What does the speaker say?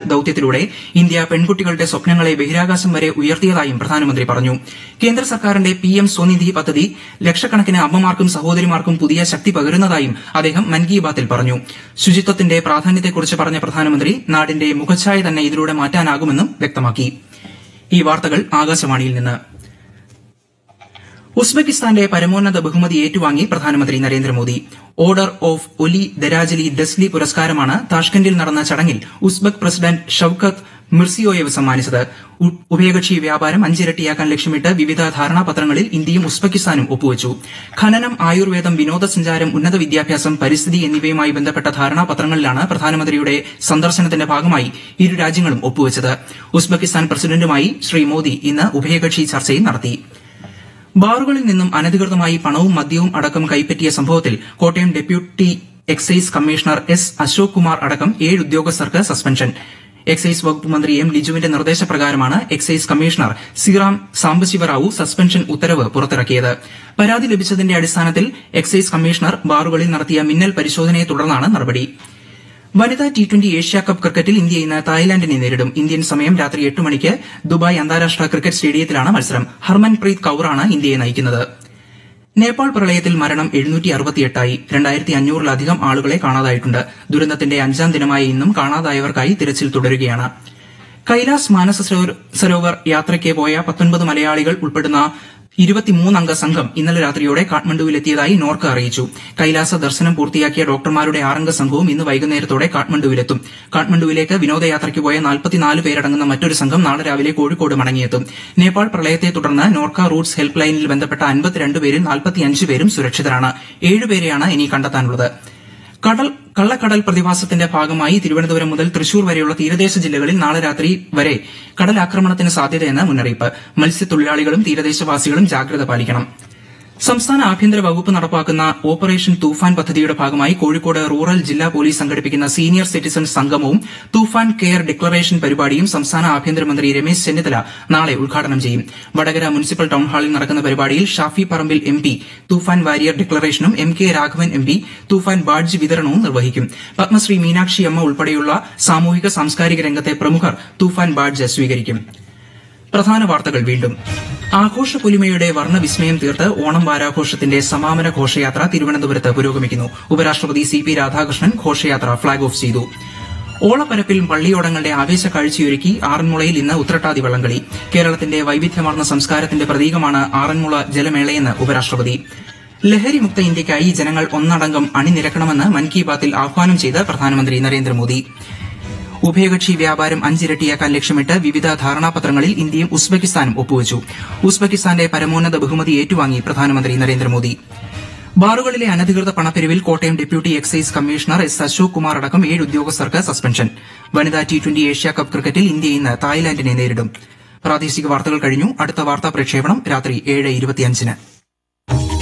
ദൌത്യത്തിലൂടെ India പെൺകുട്ടികളുടെ സ്വപ്നങ്ങളെ ബഹിരാകാശം വരെ ഉയർത്തിയതായും പ്രധാനമന്ത്രി പറഞ്ഞു കേന്ദ്ര സർക്കാരിന്റെ പിഎം സ്വനിധി പദ്ധതി ലക്ഷക്കണക്കിന് അമ്മമാർക്കും സഹോദരിമാർക്കും പുതിയ ശക്തി പകരുന്നതായും അദ്ദേഹം മൻ കി ബാത്തിൽ പറഞ്ഞു ശുചിത്വത്തിന്റെ പ്രാധാന്യത്തെക്കുറിച്ച് പറഞ്ഞ പ്രധാനമന്ത്രി നാടിന്റെ മുഖച്ഛായ തന്നെ ഇതിലൂടെ മാറ്റാനാകുമെന്നും വ്യക്തമാക്കി ഈ വാർത്തകൾ ആകാശവാണിയിൽ നിന്ന് ഉസ്ബെക്കിസ്ഥാന്റെ പരമോന്നത ബഹുമതി ഏറ്റുവാങ്ങി പ്രധാനമന്ത്രി Narendra Modi order of Oliy Darajali ഡെസ്ലി പുരസ്കാരമാണ് താഷ്കന്റിൽ നടന്ന ചടങ്ങിൽ ഉസ്ബെക് പ്രസിഡന്റ് ഷൌക്കത്ത് മിർസിയോയേവ് സമ്മാനിച്ചത് ഉ- ഉഭയകക്ഷി വ്യാപാരം അഞ്ചിരട്ടിയാക്കാൻ ലക്ഷ്യമിട്ട് വിവിധ ധാരണാപത്രങ്ങളിൽ ഇന്ത്യയും ഉസ്ബെക്കിസ്ഥാനും ഒപ്പുവച്ചു ഖനനം ആയുർവേദം വിനോദസഞ്ചാരം ഉന്നത വിദ്യാഭ്യാസം പരിസ്ഥിതി എന്നിവയുമായി ബന്ധപ്പെട്ട ധാരണാപത്രങ്ങളിലാണ് പ്രധാനമന്ത്രിയുടെ സന്ദർശനത്തിന്റെ ഭാഗമായി ഇരു രാജ്യങ്ങളും ഒപ്പുവച്ചത് ഉസ്ബെക്കിസ്ഥാൻ പ്രസിഡന്റുമായി ശ്രീ മോദി ഇന്ന് ഉഭയകക്ഷി ചർച്ചയും നടത്തി ബാറുകളിൽ നിന്നും അനധികൃതമായി പണവും മദ്യവും അടക്കം കൈപ്പറ്റിയ സംഭവത്തിൽ Kottayam deputy excise commissioner S Ashok Kumar അടക്കം ഏഴ് ഉദ്യോഗസ്ഥർക്ക് സസ്പെൻഷൻ എക്സൈസ് വകുപ്പ് മന്ത്രി എം ലിജുവിന്റെ നിർദ്ദേശപ്രകാരമാണ് എക്സൈസ് കമ്മീഷണർ സിറാം സാംബശിവറാവു സസ്പെൻഷൻ ഉത്തരവ് പുറത്തിറക്കിയത് പരാതി ലഭിച്ചതിന്റെ അടിസ്ഥാനത്തിൽ എക്സൈസ് കമ്മീഷണർ ബാറുകളിൽ നടത്തിയ മിന്നൽ പരിശോധനയെ തുടർന്നാണ് നടപടി വനിതാ ടി ട്വന്റി ഏഷ്യ കപ്പ് ക്രിക്കറ്റിൽ ഇന്ത്യ ഇന്ന് തായ്ലാന്റിനെ നേരിടും ഇന്ത്യൻ സമയം രാത്രി എട്ട് മണിക്ക് ദുബായ് അന്താരാഷ്ട്ര ക്രിക്കറ്റ് സ്റ്റേഡിയത്തിലാണ് മത്സരം ഹർമൻപ്രീത് കൌറാണ് ഇന്ത്യയെ നയിക്കുന്നത് നേപ്പാൾ പ്രളയത്തിൽ മരണം എഴുന്നൂറ്റി അറുപത്തിയെട്ടായി രണ്ടായിരത്തി അഞ്ഞൂറിലധികം ആളുകളെ കാണാതായിട്ടുണ്ട് ദുരന്തത്തിന്റെ അഞ്ചാം ദിനമായ ഇന്നും കാണാതായവർക്കായി തിരച്ചിൽ തുടരുകയാണ് കൈലാസ് മാനസ സരോവർ- സരോവർ യാത്രയ്ക്ക് പോയ പത്തൊൻപത് മലയാളികൾ ഉൾപ്പെടുന്ന ഇരുപത്തിമൂന്നംഗ സംഘം ഇന്നലെ രാത്രിയോടെ കാഠ്മണ്ഡുവിലെത്തിയതായി നോർക്ക അറിയിച്ചു കൈലാസ ദർശനം പൂർത്തിയാക്കിയ ഡോക്ടർമാരുടെ ആറംഗ സംഘവും ഇന്ന് വൈകുന്നേരത്തോടെ കാഠ്മണ്ഡുവിലെത്തും കാഠ്മണ്ഡുവിലേക്ക് വിനോദയാത്രയ്ക്ക് പോയ നാൽപ്പത്തിനാല് പേരടങ്ങുന്ന മറ്റൊരു സംഘം നാളെ രാവിലെ കോഴിക്കോട് മടങ്ങിയെത്തും നേപ്പാൾ പ്രളയത്തെ തുടർന്ന് നോർക്ക റൂട്ട്സ് ഹെൽപ്പ് ലൈനിൽ ബന്ധപ്പെട്ട അൻപത്തിരണ്ട് പേരിൽ നാൽപ്പത്തിയഞ്ച് പേരും സുരക്ഷിതരാണ് ഏഴുപേരെയാണ് ഇനി കണ്ടെത്താനുള്ളത് കടൽ കള്ളക്കടൽ പ്രതിഭാസത്തിന്റെ ഭാഗമായി തിരുവനന്തപുരം മുതൽ തൃശൂർ വരെയുള്ള തീരദേശ ജില്ലകളിൽ നാളെ രാത്രി വരെ കടലാക്രമണത്തിന് സാധ്യതയെന്ന് മുന്നറിയിപ്പ് മത്സ്യത്തൊഴിലാളികളും തീരദേശവാസികളും ജാഗ്രത പാലിക്കണം സംസ്ഥാന ആഭ്യന്തര വകുപ്പ് നടപ്പാക്കുന്ന ഓപ്പറേഷൻ തൂഫാൻ പദ്ധതിയുടെ ഭാഗമായി കോഴിക്കോട് റൂറൽ ജില്ലാ പോലീസ് സംഘടിപ്പിക്കുന്ന സീനിയർ സിറ്റിസൺ സംഗമവും തൂഫാൻ കെയർ ഡിക്ലറേഷൻ പരിപാടിയും സംസ്ഥാന ആഭ്യന്തരമന്ത്രി രമേശ് ചെന്നിത്തല നാളെ ഉദ്ഘാടനം ചെയ്യും വടകര മുനിസിപ്പൽ ടൌൺ ഹാളിൽ നടക്കുന്ന പരിപാടിയിൽ Shafi Parambil M P Toofan warrior ഡിക്ലറേഷനും M K Raghavan M P Toofan badge വിതരണവും നിർവഹിക്കും പത്മശ്രീ മീനാക്ഷി അമ്മ ഉൾപ്പെടെയുള്ള സാമൂഹിക സാംസ്കാരിക രംഗത്തെ പ്രമുഖർ തൂഫാൻ ബാഡ്ജ് സ്വീകരിക്കും പ്രധാന വാർത്തകൾ വീണ്ടും ആഘോഷ പൊലിമയുടെ വർണ്ണവിസ്മയം തീർത്ത് ഓണം വാരാഘോഷത്തിന്റെ സമാപന ഘോഷയാത്ര തിരുവനന്തപുരത്ത് പുരോഗമിക്കുന്നു ഉപരാഷ്ട്രപതി സി പി രാധാകൃഷ്ണൻ ഘോഷയാത്ര ഫ്ളാഗ് ഓഫ് ചെയ്തു ഓളപ്പരപ്പിൽ പള്ളിയോടങ്ങളുടെ ആവേശ കാഴ്ചയൊരുക്കി ആറന്മുളയിൽ ഇന്ന് ഉത്രട്ടാതി വള്ളംകളി കേരളത്തിന്റെ വൈവിധ്യമാർന്ന സംസ്കാരത്തിന്റെ പ്രതീകമാണ് ആറന്മുള ജലമേളയെന്ന് ഉപരാഷ്ട്രപതി ലഹരിമുക്ത ഇന്ത്യയ്ക്കായി ജനങ്ങൾ ഒന്നടങ്കം അണിനിരക്കണമെന്ന് മൻ കി ബാത്തിൽ ആഹ്വാനം ചെയ്ത് പ്രധാനമന്ത്രി നരേന്ദ്രമോദി ഉഭയകക്ഷി വ്യാപാരം അഞ്ചിരട്ടിയാക്കാൻ ലക്ഷ്യമിട്ട് വിവിധ ധാരണാപത്രങ്ങളിൽ ഇന്ത്യയും ഉസ്ബെക്കിസ്ഥാനും ഒപ്പുവച്ചു ഉസ്ബെക്കിസ്ഥാന്റെ പരമോന്നത ബഹുമതി ഏറ്റുവാങ്ങി പ്രധാനമന്ത്രി നരേന്ദ്രമോദി ബാറുകളിലെ അനധികൃത പണപ്പെരുവിൽ Kottayam deputy excise commissioner S Ashok Kumar അടക്കം ഏഴ് ഉദ്യോഗസ്ഥർക്ക് സസ്പെൻഷൻ വനിതാ ടി ട്വന്റി ഏഷ്യ കപ്പ് ക്രിക്കറ്റിൽ ഇന്ത്യ ഇന്ന് തായ്ലാന്റിനെ നേരിടും പ്രാദേശിക വാർത്തകൾ കഴിഞ്ഞു അടുത്ത വാർത്താ പ്രക്ഷേപണം രാത്രി ഏഴ് ഇരുപത്തിയഞ്ചിന്